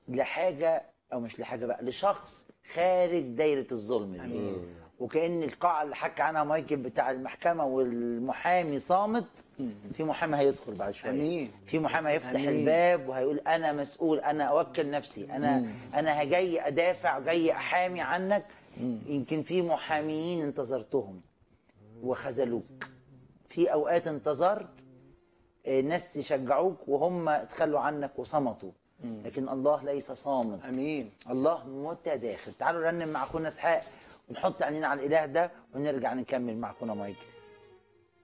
لحاجه او مش لحاجه بقى لشخص خارج دايره الظلم دي أمين. وكان القاعه اللي حكى عنها مايكل بتاع المحكمه والمحامي صامت في محامي هيدخل بعد شويه أمين. في محامي هيفتح أمين. الباب وهيقول انا مسؤول انا اوكل نفسي انا انا جاي ادافع جاي احامي عنك يمكن في محاميين انتظرتهم وخذلوك في اوقات انتظرت آه، ناس يشجعوك وهم اتخلوا عنك وصمتوا لكن الله ليس صامت امين الله متداخل تعالوا نرنم مع اخونا اسحاق ونحط عينينا على الاله ده ونرجع نكمل مع اخونا مايكل